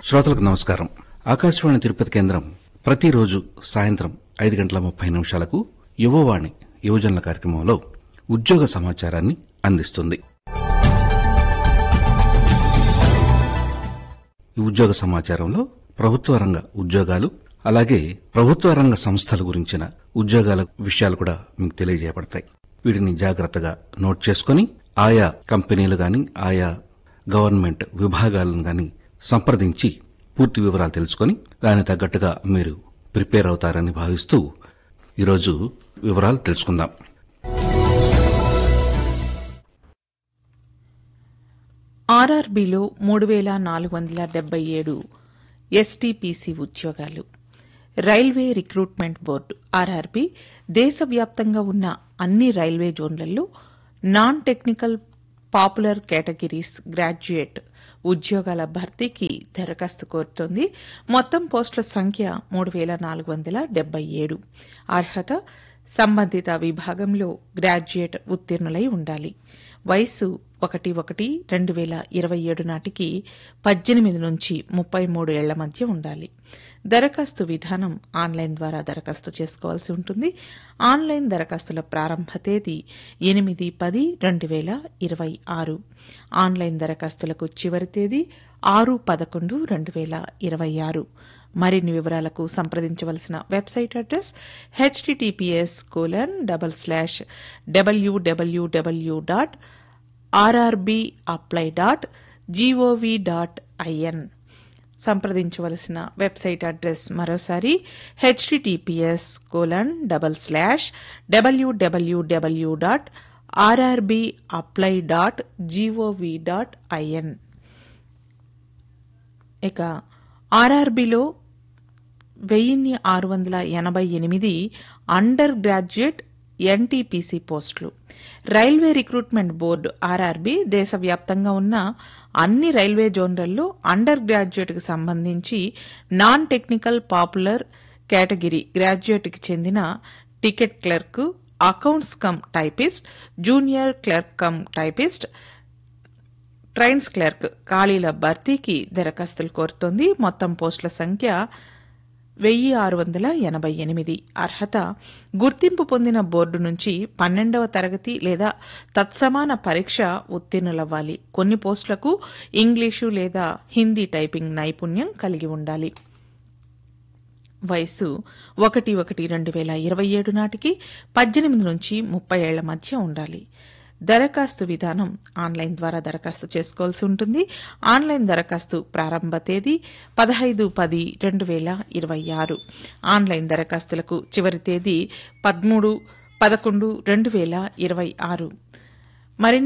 శ్రోతలకు నమస్కారం ఆకాశవాణి తిరుపతి కేంద్రం ప్రతిరోజు సాయంత్రం ఐదు గంటల ముప్పై నిమిషాలకు యువవాణి యువజనుల కార్యక్రమంలో ఉద్యోగ సమాచారాన్ని అందిస్తుంది ఈ ఉద్యోగ సమాచారంలో ప్రభుత్వ రంగ ఉద్యోగాలు అలాగే ప్రభుత్వ రంగ సంస్థల గురించిన ఉద్యోగాల విషయాలు కూడా మీకు తెలియజేయబడతాయి వీటిని జాగ్రత్తగా నోట్ చేసుకొని ఆయా కంపెనీలు గాని ఆయా గవర్నమెంట్ విభాగాలను గాని సంప్రదించి పూర్తి వివరాలు తెలుసుకొని దానికి తగ్గట్టుగా మీరు ప్రిపేర్ అవుతారని భావిస్తూ ఈరోజు వివరాలు తెలుసుకుందాం ఆర్ఆర్బీలో మూడు వేల నాలుగు వందల డెబ్బై ఏడు ఎస్టీపీసీ ఉద్యోగాలు రైల్వే రిక్రూట్మెంట్ బోర్డు ఆర్ఆర్బీ దేశవ్యాప్తంగా ఉన్న అన్ని రైల్వే జోన్లలో non technical popular categories graduate ఉద్యోగాల భర్తీకి దరఖాస్తు కోరుతోంది మొత్తం పోస్టుల సంఖ్య మూడు వేల నాలుగు వందల డెబ్బై ఏడు అర్హత సంబంధిత విభాగంలో గ్రాడ్యుయేట్ ఉత్తీర్ణులై ఉండాలి వయసు ఒకటి ఒకటి రెండు వేల ఇరవై ఏడు నాటికి పద్దెనిమిది నుంచి ముప్పై మూడు ఏళ్ల మధ్య ఉండాలి దరఖాస్తు విధానం ఆన్లైన్ ద్వారా దరఖాస్తు చేసుకోవాల్సి ఉంటుంది ఆన్లైన్ దరఖాస్తుల ప్రారంభ తేదీ ఎనిమిది పది రెండు వేల ఇరవై ఆరు ఆన్లైన్ దరఖాస్తులకు చివరి తేదీ ఆరు పదకొండు రెండు వేల ఇరవై ఆరు మరిన్ని వివరాలకు సంప్రదించవలసిన website address HTTPS colon double slash WWW dot RRB apply dot GOV dot IN సంప్రదించవలసిన వెబ్సైట్ అడ్రస్ మరోసారి HTTPS colon double slash WWW dot RRB apply dot GOV dot IN ఇక ఆర్ఆర్బీలో వెయ్యిన్ని ఆరు వందల ఎనభై ఎనిమిది అండర్ గ్రాడ్యుయేట్ ఎన్టీపీసీ పోస్టులు రైల్వే రిక్రూట్మెంట్ బోర్డు ఆర్ఆర్బీ దేశవ్యాప్తంగా ఉన్న అన్ని రైల్వే జోన్లలో అండర్ గ్రాడ్యుయేట్కి సంబంధించి నాన్ టెక్నికల్ పాపులర్ కేటగిరీ గ్రాడ్యుయేట్కి చెందిన ticket clerk accounts cum typist junior clerk cum typist trains clerk ఖాళీల భర్తీకి దరఖాస్తులు కోరుతోంది మొత్తం పోస్టుల సంఖ్య వెయ్యి ఆరు వందల ఎనభై ఎనిమిది అర్హత గుర్తింపు పొందిన బోర్డు నుంచి పన్నెండవ తరగతి లేదా తత్సమాన పరీక్ష ఉత్తీర్ణులవ్వాలి కొన్ని పోస్టులకు ఇంగ్లీషు లేదా హిందీ టైపింగ్ నైపుణ్యం కలిగి ఉండాలి వయసు ఒకటి ఒకటి రెండు వేల ఇరవై ఏడు నాటికి పద్దెనిమిది నుంచి ముప్పై ఏళ్ల మధ్య ఉండాలి దరఖాస్తు విధానం ఆన్లైన్ ద్వారా దరఖాస్తు చేసుకోవాల్సి ఉంటుంది ఆన్లైన్ దరఖాస్తు ప్రారంభ తేదీ పదహైదు పది రెండు వేల ఇరవై ఆరు ఆన్లైన్ దరఖాస్తులకు చివరి తేదీ పదమూడు పదకొండు రెండు వేల ఇరవై ఆరు మరిన్ని